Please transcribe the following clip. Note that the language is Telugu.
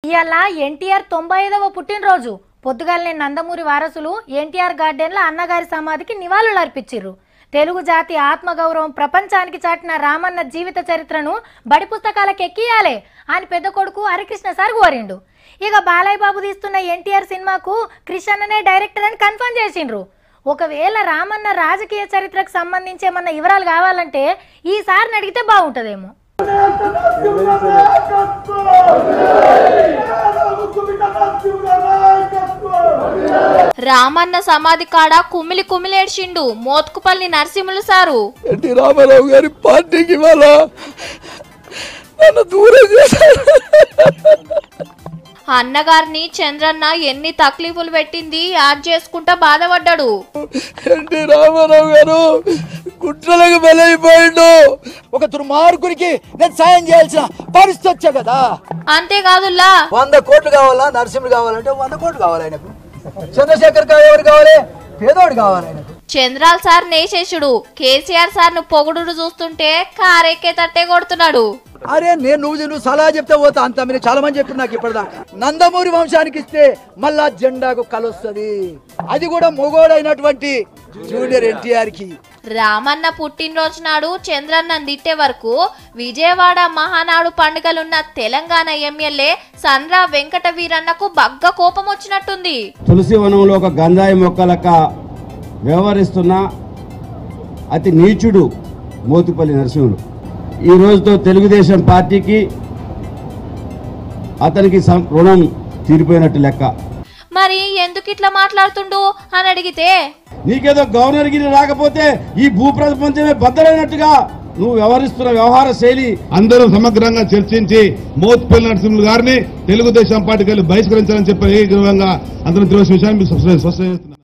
ఇవాళ ఎన్టీఆర్ తొంభై ఐదవ పుట్టినరోజు పొద్దుగాలనే నందమూరి వారసులు ఎన్టీఆర్ గార్డెన్లో అన్నగారి సమాధికి నివాళులు అర్పించిర్రు తెలుగు జాతి ఆత్మగౌరవం ప్రపంచానికి చాటిన రామన్న జీవిత చరిత్రను బడి పుస్తకాలకు ఎక్కియాలే అని పెద్ద కొడుకు హరికృష్ణ సార్ కోరిండు ఇక బాలయ్య బాబు తీస్తున్న ఎన్టీఆర్ సినిమాకు క్రిషన్ననే డైరెక్టర్ అని కన్ఫర్మ్ చేసిండ్రు ఒకవేళ రామన్న రాజకీయ చరిత్రకు సంబంధించి ఏమన్నా వివరాలు కావాలంటే ఈసారిని అడిగితే బాగుంటుందేమో రామన్న సమాధి కాడ కుమిలి కుమిలేడ్చిండు మోత్కుపల్లి నరసింహులు సారు ఎన్టీ రామారావు గారి పార్టీకి ఇవాళ నన్ను దూరం చేశారు అన్నగారిని చంద్రన్న ఎన్ని తక్లీఫులు పెట్టింది యాడ్ చేసుకుంటా బాధపడ్డాడు ఎన్టీ రామారావు గారు కుట్రలకు బలైపోయిండు ఒక దుర్మార్గునికి నేను సాయం చేయాల్సిన పరిస్థితి వచ్చా కదా అంతేకాదుల్లా వంద కోట్లు కావాలా నరసింహుడు కావాలంటే వంద కోట్లు కావాలి ఆయనకు చంద్రశేఖర్ గారు ఎవరు కావాలి పేదోడు కావాలి ఆయనకు చంద్రాల్ సార్ నేసేషుడు కేసీఆర్ సార్ ను పొగుడు చూస్తుంటే కారెక్కే తట్టే కొడుతున్నాడు అరే నేను నువ్వు నువ్వు సలహా చెప్తే పోతా అంత మీరు చాలా మంది చెప్పారు నాకు ఇప్పటిదాకా నందమూరి వంశానికి ఇస్తే మళ్ళా జెండాకు కలొస్తుంది అది కూడా మొగోడైనటువంటి జూనియర్ ఎన్టీఆర్ కి రామన్న పుట్టినరోజు నాడు చంద్రన్న తిట్టే వరకు విజయవాడ మహానాడు పండుగలున్న తెలంగాణ ఎమ్మెల్యే సంద్రా వెంకట వీరన్నకు బగ్గ కోపం వచ్చినట్టుంది తులసి వనంలో ఒక గంధాయి మొక్క లెక్క వ్యవహరిస్తున్న అతి నీచుడు మోతుపల్లి నరసింహుడు ఈ రోజుతో తెలుగుదేశం పార్టీకి అతనికి సం- రుణం తీరిపోయినట్టు లెక్క మరి ఎందుకు ఇట్లా మాట్లాడుతుండు అని అడిగితే నీకేదో గవర్నర్ గిరి రాకపోతే ఈ భూప్రపంచమే బద్దలైనట్టుగా నువ్వు వ్యవహరిస్తున్న వ్యవహార శైలి అందరూ సమగ్రంగా చర్చించి మోత్పల్లి నరసింహులు గారిని తెలుగుదేశం పార్టీకి వెళ్ళి బహిష్కరించాలని చెప్పి ఏకగ్రీవంగా అందరం తెలిసిన విషయాన్ని మీకు స్పష్టం చేస్తున్నాను